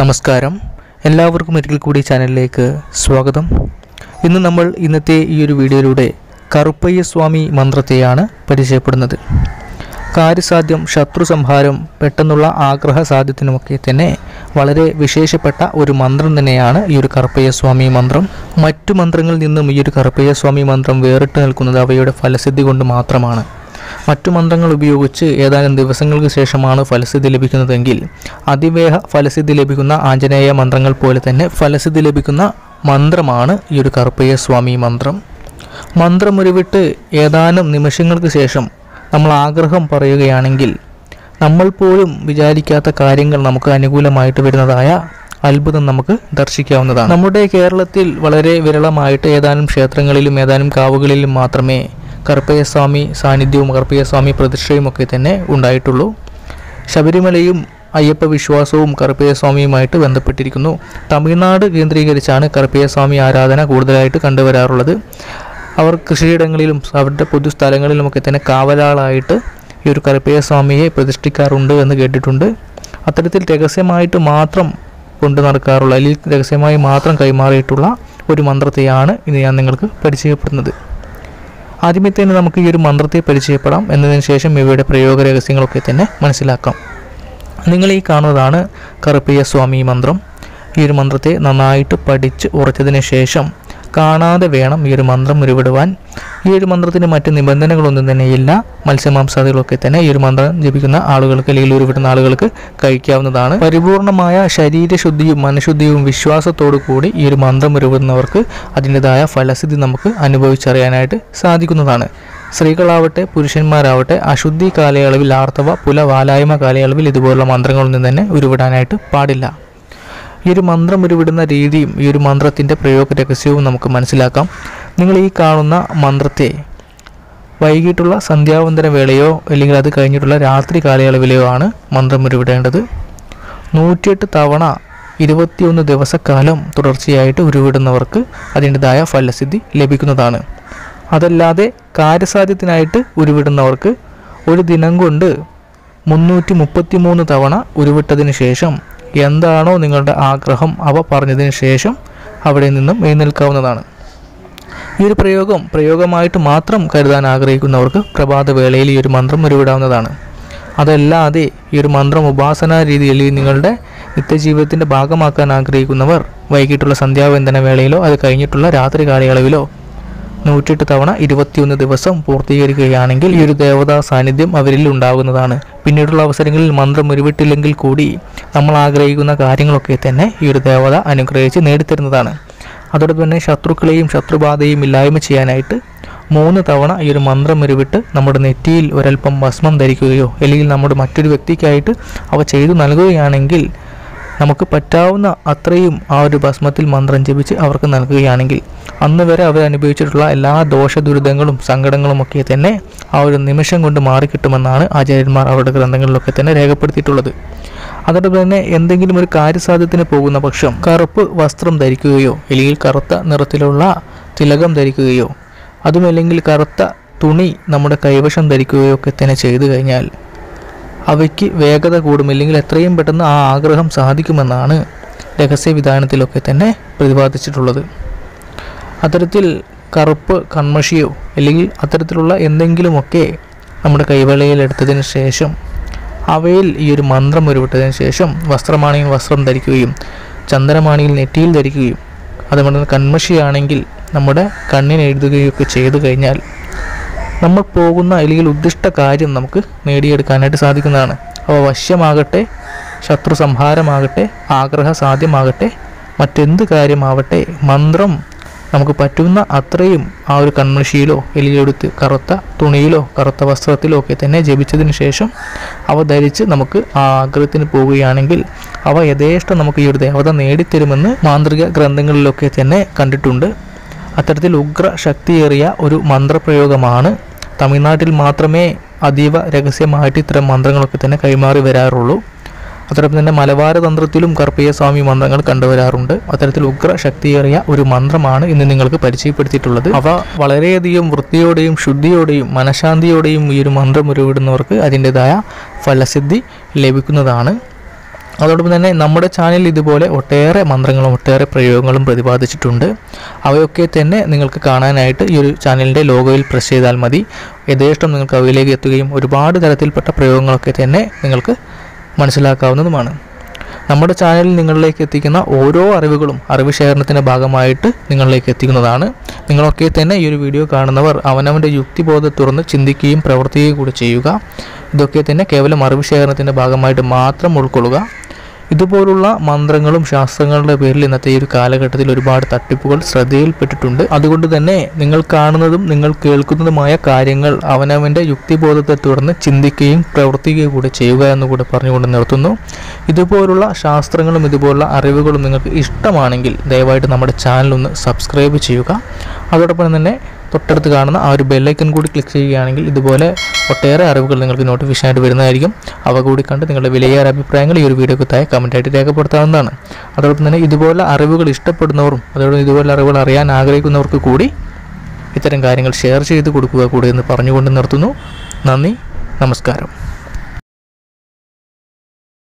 നമസ്കാരം എല്ലാവർക്കും ഒരിക്കൽ കൂടി ചാനലിലേക്ക് സ്വാഗതം ഇന്ന് നമ്മൾ ഇന്നത്തെ ഈ ഒരു വീഡിയോയിലൂടെ കറുപ്പയ്യ സ്വാമി മന്ത്രത്തെയാണ് പരിചയപ്പെടുന്നത് കാര്യസാധ്യം ശത്രു സംഹാരം പെട്ടെന്നുള്ള ആഗ്രഹ സാധ്യത്തിനുമൊക്കെ തന്നെ വളരെ വിശേഷപ്പെട്ട ഒരു മന്ത്രം തന്നെയാണ് ഈ ഒരു കറുപ്പയ്യ സ്വാമി മന്ത്രം മറ്റു മന്ത്രങ്ങളിൽ നിന്നും ഈ ഒരു കറുപ്പയ്യ സ്വാമി മന്ത്രം വേറിട്ട് നിൽക്കുന്നത് അവയുടെ ഫലസിദ്ധി കൊണ്ട് മാത്രമാണ് മറ്റു മന്ത്രങ്ങൾ ഉപയോഗിച്ച് ഏതാനും ദിവസങ്ങൾക്ക് ശേഷമാണ് ഫലസിദ്ധി ലഭിക്കുന്നതെങ്കിൽ അതിവേഗ ഫലസിദ്ധി ലഭിക്കുന്ന ആഞ്ജനേയ മന്ത്രങ്ങൾ പോലെ തന്നെ ഫലസിദ്ധി ലഭിക്കുന്ന മന്ത്രമാണ് ഈ ഒരു കറുപ്പയ്യ സ്വാമി മന്ത്രം മന്ത്രം ഉരുവിട്ട് ഏതാനും നിമിഷങ്ങൾക്ക് ശേഷം നമ്മൾ ആഗ്രഹം പറയുകയാണെങ്കിൽ നമ്മൾ പോലും വിചാരിക്കാത്ത കാര്യങ്ങൾ നമുക്ക് അനുകൂലമായിട്ട് വരുന്നതായ അത്ഭുതം നമുക്ക് ദർശിക്കാവുന്നതാണ് നമ്മുടെ കേരളത്തിൽ വളരെ വിരളമായിട്ട് ഏതാനും ക്ഷേത്രങ്ങളിലും ഏതാനും കാവുകളിലും മാത്രമേ കറുപ്പയ്യസ്വാമി സാന്നിധ്യവും കറുപ്പയ്യസ്വാമി പ്രതിഷ്ഠയും ഒക്കെ തന്നെ ഉണ്ടായിട്ടുള്ളൂ ശബരിമലയും അയ്യപ്പ വിശ്വാസവും കറുപ്പയ്യസ്വാമിയുമായിട്ട് ബന്ധപ്പെട്ടിരിക്കുന്നു തമിഴ്നാട് കേന്ദ്രീകരിച്ചാണ് കറുപ്പയ്യസ്വാമി ആരാധന കൂടുതലായിട്ട് കണ്ടുവരാറുള്ളത് അവർ കൃഷിയിടങ്ങളിലും അവരുടെ പൊതുസ്ഥലങ്ങളിലുമൊക്കെ തന്നെ കാവലാളായിട്ട് ഈ ഒരു കറുപ്പയ്യസ്വാമിയെ പ്രതിഷ്ഠിക്കാറുണ്ട് എന്ന് കേട്ടിട്ടുണ്ട് അത്തരത്തിൽ രഹസ്യമായിട്ട് മാത്രം കൊണ്ടു നടക്കാറുള്ള അല്ലെങ്കിൽ രഹസ്യമായി മാത്രം കൈമാറിയിട്ടുള്ള ഒരു മന്ത്രത്തെയാണ് ഇന്ന് ഞാൻ നിങ്ങൾക്ക് പരിചയപ്പെടുന്നത് ആദ്യമേ തന്നെ നമുക്ക് ഈ ഒരു മന്ത്രത്തെ പരിചയപ്പെടാം എന്നതിന് ശേഷം ഇവയുടെ പ്രയോഗ രഹസ്യങ്ങളൊക്കെ തന്നെ മനസ്സിലാക്കാം നിങ്ങൾ ഈ കാണുന്നതാണ് കറുപ്പയ്യ സ്വാമി മന്ത്രം ഈ ഒരു മന്ത്രത്തെ നന്നായിട്ട് പഠിച്ച് ഉറച്ചതിന് ശേഷം കാണാതെ വേണം ഈ ഒരു മന്ത്രം ഉരുവിടുവാൻ ഈ ഒരു മന്ത്രത്തിന് മറ്റ് നിബന്ധനകളൊന്നും തന്നെയില്ല മത്സ്യമാംസാദികളൊക്കെ തന്നെ ഈ ഒരു മന്ത്രം ജപിക്കുന്ന ആളുകൾക്ക് അല്ലെങ്കിൽ ഉരുവിടുന്ന ആളുകൾക്ക് കഴിക്കാവുന്നതാണ് പരിപൂർണമായ ശരീരശുദ്ധിയും മനഃശുദ്ധിയും വിശ്വാസത്തോടു കൂടി ഈ ഒരു മന്ത്രം ഉരുവിടുന്നവർക്ക് അതിൻ്റെതായ ഫലസിദ്ധി നമുക്ക് അനുഭവിച്ചറിയാനായിട്ട് സാധിക്കുന്നതാണ് സ്ത്രീകളാവട്ടെ പുരുഷന്മാരാവട്ടെ അശുദ്ധി കാലയളവിൽ ആർത്തവ പുല വാലായ്മ കാലയളവിൽ ഇതുപോലുള്ള മന്ത്രങ്ങളൊന്നും തന്നെ ഉരുവിടാനായിട്ട് പാടില്ല ഈ ഒരു മന്ത്രം ഉരുവിടുന്ന രീതിയും ഈ ഒരു മന്ത്രത്തിൻ്റെ പ്രയോഗ രഹസ്യവും നമുക്ക് മനസ്സിലാക്കാം നിങ്ങൾ ഈ കാണുന്ന മന്ത്രത്തെ വൈകിട്ടുള്ള സന്ധ്യാവന്തര വേളയോ അല്ലെങ്കിൽ അത് കഴിഞ്ഞിട്ടുള്ള രാത്രി കാലയളവിലെയോ ആണ് മന്ത്രം ഉരുവിടേണ്ടത് നൂറ്റിയെട്ട് തവണ ഇരുപത്തിയൊന്ന് ദിവസക്കാലം തുടർച്ചയായിട്ട് ഉരുവിടുന്നവർക്ക് അതിൻ്റെതായ ഫലസിദ്ധി ലഭിക്കുന്നതാണ് അതല്ലാതെ കാര്യസാധ്യത്തിനായിട്ട് ഉരുവിടുന്നവർക്ക് ഒരു ദിനം കൊണ്ട് മുന്നൂറ്റി മുപ്പത്തി മൂന്ന് തവണ ഉരുവിട്ടതിന് ശേഷം എന്താണോ നിങ്ങളുടെ ആഗ്രഹം അവ പറഞ്ഞതിന് ശേഷം അവിടെ നിന്നും എഴുന്നേൽക്കാവുന്നതാണ് ഈ ഒരു പ്രയോഗം പ്രയോഗമായിട്ട് മാത്രം കരുതാൻ ആഗ്രഹിക്കുന്നവർക്ക് പ്രഭാതവേളയിൽ ഈ ഒരു മന്ത്രം ഉരുവിടാവുന്നതാണ് അതല്ലാതെ ഈ ഒരു മന്ത്രം ഉപാസനാ രീതിയിൽ നിങ്ങളുടെ നിത്യജീവിതത്തിൻ്റെ ഭാഗമാക്കാൻ ആഗ്രഹിക്കുന്നവർ വൈകിട്ടുള്ള സന്ധ്യാവന്തന വേളയിലോ അത് കഴിഞ്ഞിട്ടുള്ള രാത്രി കാലയളവിലോ നൂറ്റെട്ട് തവണ ഇരുപത്തിയൊന്ന് ദിവസം പൂർത്തീകരിക്കുകയാണെങ്കിൽ ഈ ഒരു ദേവതാ സാന്നിധ്യം അവരിൽ ഉണ്ടാകുന്നതാണ് പിന്നീടുള്ള അവസരങ്ങളിൽ മന്ത്രം ഉരുവിട്ടില്ലെങ്കിൽ കൂടി നമ്മൾ ആഗ്രഹിക്കുന്ന കാര്യങ്ങളൊക്കെ തന്നെ ഈ ഒരു ദേവത അനുഗ്രഹിച്ച് നേടിത്തരുന്നതാണ് അതോടൊപ്പം തന്നെ ശത്രുക്കളെയും ശത്രുബാധയും ഇല്ലായ്മ ചെയ്യാനായിട്ട് മൂന്ന് തവണ ഈ ഒരു മന്ത്രം ഉരുവിട്ട് നമ്മുടെ നെറ്റിയിൽ ഒരൽപ്പം ഭസ്മം ധരിക്കുകയോ അല്ലെങ്കിൽ നമ്മുടെ മറ്റൊരു വ്യക്തിക്കായിട്ട് അവ ചെയ്തു നൽകുകയാണെങ്കിൽ നമുക്ക് പറ്റാവുന്ന അത്രയും ആ ഒരു ഭസ്മത്തിൽ മന്ത്രം ജപിച്ച് അവർക്ക് നൽകുകയാണെങ്കിൽ അന്ന് വരെ അവർ അനുഭവിച്ചിട്ടുള്ള എല്ലാ ദോഷ ദുരിതങ്ങളും സങ്കടങ്ങളും ഒക്കെ തന്നെ ആ ഒരു നിമിഷം കൊണ്ട് മാറിക്കിട്ടുമെന്നാണ് ആചാര്യന്മാർ അവരുടെ ഗ്രന്ഥങ്ങളിലൊക്കെ തന്നെ രേഖപ്പെടുത്തിയിട്ടുള്ളത് അതോടൊപ്പം തന്നെ എന്തെങ്കിലും ഒരു കാര്യസാധ്യത്തിന് പോകുന്ന പക്ഷം കറുപ്പ് വസ്ത്രം ധരിക്കുകയോ അല്ലെങ്കിൽ കറുത്ത നിറത്തിലുള്ള തിലകം ധരിക്കുകയോ അതുമല്ലെങ്കിൽ കറുത്ത തുണി നമ്മുടെ കൈവശം ധരിക്കുകയോ ഒക്കെ തന്നെ ചെയ്തു കഴിഞ്ഞാൽ അവയ്ക്ക് വേഗത കൂടും അല്ലെങ്കിൽ എത്രയും പെട്ടെന്ന് ആ ആഗ്രഹം സാധിക്കുമെന്നാണ് രഹസ്യവിധാനത്തിലൊക്കെ തന്നെ പ്രതിപാദിച്ചിട്ടുള്ളത് അത്തരത്തിൽ കറുപ്പ് കൺമഷിയോ അല്ലെങ്കിൽ അത്തരത്തിലുള്ള എന്തെങ്കിലുമൊക്കെ നമ്മുടെ കൈവളയിൽ എടുത്തതിന് ശേഷം അവയിൽ ഈ ഒരു മന്ത്രം ഉരുവിട്ടതിന് ശേഷം വസ്ത്രമാണെങ്കിൽ വസ്ത്രം ധരിക്കുകയും ചന്ദനമാണെങ്കിൽ നെറ്റിയിൽ ധരിക്കുകയും അതുപോലെ കൺമഷിയാണെങ്കിൽ നമ്മുടെ കണ്ണിന് എഴുതുകയൊക്കെ ചെയ്തു കഴിഞ്ഞാൽ നമ്മൾ പോകുന്ന അല്ലെങ്കിൽ ഉദ്ദിഷ്ട കാര്യം നമുക്ക് നേടിയെടുക്കാനായിട്ട് സാധിക്കുന്നതാണ് അവ വശ്യമാകട്ടെ ശത്രു സംഹാരമാകട്ടെ ആഗ്രഹ സാധ്യമാകട്ടെ മറ്റെന്ത് കാര്യമാവട്ടെ മന്ത്രം നമുക്ക് പറ്റുന്ന അത്രയും ആ ഒരു കൺമഷിയിലോ അല്ലെങ്കിൽ എടുത്ത് കറുത്ത തുണിയിലോ കറുത്ത വസ്ത്രത്തിലോ ഒക്കെ തന്നെ ജപിച്ചതിന് ശേഷം അവ ധരിച്ച് നമുക്ക് ആ ആഗ്രഹത്തിന് പോവുകയാണെങ്കിൽ അവ യഥേഷ്ടം നമുക്ക് ഈ ഒരു ദേവത നേടിത്തരുമെന്ന് മാന്ത്രിക ഗ്രന്ഥങ്ങളിലൊക്കെ തന്നെ കണ്ടിട്ടുണ്ട് അത്തരത്തിൽ ഉഗ്ര ശക്തിയേറിയ ഒരു മന്ത്രപ്രയോഗമാണ് തമിഴ്നാട്ടിൽ മാത്രമേ അതീവ രഹസ്യമായിട്ട് ഇത്തരം മന്ത്രങ്ങളൊക്കെ തന്നെ കൈമാറി വരാറുള്ളൂ അതോടൊപ്പം തന്നെ മലബാര തന്ത്രത്തിലും കർപ്പയ്യ സ്വാമി മന്ത്രങ്ങൾ കണ്ടുവരാറുണ്ട് അത്തരത്തിൽ ഉഗ്ര ശക്തിയേറിയ ഒരു മന്ത്രമാണ് ഇന്ന് നിങ്ങൾക്ക് പരിചയപ്പെടുത്തിയിട്ടുള്ളത് അവ വളരെയധികം വൃത്തിയോടെയും ശുദ്ധിയോടെയും മനഃശാന്തിയോടെയും ഈ ഒരു മന്ത്രം ഉരുവിടുന്നവർക്ക് അതിൻ്റെതായ ഫലസിദ്ധി ലഭിക്കുന്നതാണ് അതോടൊപ്പം തന്നെ നമ്മുടെ ചാനലിൽ ഇതുപോലെ ഒട്ടേറെ മന്ത്രങ്ങളും ഒട്ടേറെ പ്രയോഗങ്ങളും പ്രതിപാദിച്ചിട്ടുണ്ട് അവയൊക്കെ തന്നെ നിങ്ങൾക്ക് കാണാനായിട്ട് ഈ ഒരു ചാനലിൻ്റെ ലോഗോയിൽ പ്രസ് ചെയ്താൽ മതി യഥേഷ്ടം നിങ്ങൾക്ക് അവയിലേക്ക് എത്തുകയും ഒരുപാട് തരത്തിൽപ്പെട്ട പ്രയോഗങ്ങളൊക്കെ തന്നെ നിങ്ങൾക്ക് മനസ്സിലാക്കാവുന്നതുമാണ് നമ്മുടെ ചാനലിൽ നിങ്ങളിലേക്ക് എത്തിക്കുന്ന ഓരോ അറിവുകളും അറിവ് ശേഖരണത്തിൻ്റെ ഭാഗമായിട്ട് നിങ്ങളിലേക്ക് എത്തിക്കുന്നതാണ് നിങ്ങളൊക്കെ തന്നെ ഈ ഒരു വീഡിയോ കാണുന്നവർ അവനവൻ്റെ യുക്തിബോധം തുറന്ന് ചിന്തിക്കുകയും പ്രവർത്തിക്കുകയും കൂടി ചെയ്യുക ഇതൊക്കെ തന്നെ കേവലം അറിവ് ശേഖരണത്തിൻ്റെ ഭാഗമായിട്ട് മാത്രം ഉൾക്കൊള്ളുക ഇതുപോലുള്ള മന്ത്രങ്ങളും ശാസ്ത്രങ്ങളുടെ പേരിൽ ഇന്നത്തെ ഈ ഒരു കാലഘട്ടത്തിൽ ഒരുപാട് തട്ടിപ്പുകൾ ശ്രദ്ധയിൽപ്പെട്ടിട്ടുണ്ട് അതുകൊണ്ട് തന്നെ നിങ്ങൾ കാണുന്നതും നിങ്ങൾ കേൾക്കുന്നതുമായ കാര്യങ്ങൾ അവനവൻ്റെ യുക്തിബോധത്തെ തുടർന്ന് ചിന്തിക്കുകയും പ്രവർത്തിക്കുകയും കൂടി ചെയ്യുക എന്ന് കൂടെ പറഞ്ഞുകൊണ്ട് നിർത്തുന്നു ഇതുപോലുള്ള ശാസ്ത്രങ്ങളും ഇതുപോലുള്ള അറിവുകളും നിങ്ങൾക്ക് ഇഷ്ടമാണെങ്കിൽ ദയവായിട്ട് നമ്മുടെ ചാനൽ ഒന്ന് സബ്സ്ക്രൈബ് ചെയ്യുക അതോടൊപ്പം തന്നെ തൊട്ടടുത്ത് കാണുന്ന ആ ഒരു ബെല്ലൈക്കൺ കൂടി ക്ലിക്ക് ചെയ്യുകയാണെങ്കിൽ ഇതുപോലെ ഒട്ടേറെ അറിവുകൾ നിങ്ങൾക്ക് നോട്ടിഫിക്കേഷൻ ആയിട്ട് വരുന്നതായിരിക്കും അവ കൂടി കണ്ട് നിങ്ങളുടെ വിലയേറെ അഭിപ്രായങ്ങൾ ഈ ഒരു വീഡിയോക്ക് താഴെ കമൻറ്റായിട്ട് രേഖപ്പെടുത്താവുന്നതാണ് അതോടൊപ്പം തന്നെ ഇതുപോലെ അറിവുകൾ ഇഷ്ടപ്പെടുന്നവരും അതോടൊപ്പം ഇതുപോലെ അറിവുകൾ അറിയാൻ ആഗ്രഹിക്കുന്നവർക്ക് കൂടി ഇത്തരം കാര്യങ്ങൾ ഷെയർ ചെയ്ത് കൊടുക്കുക കൂടി എന്ന് പറഞ്ഞുകൊണ്ട് നിർത്തുന്നു നന്ദി നമസ്കാരം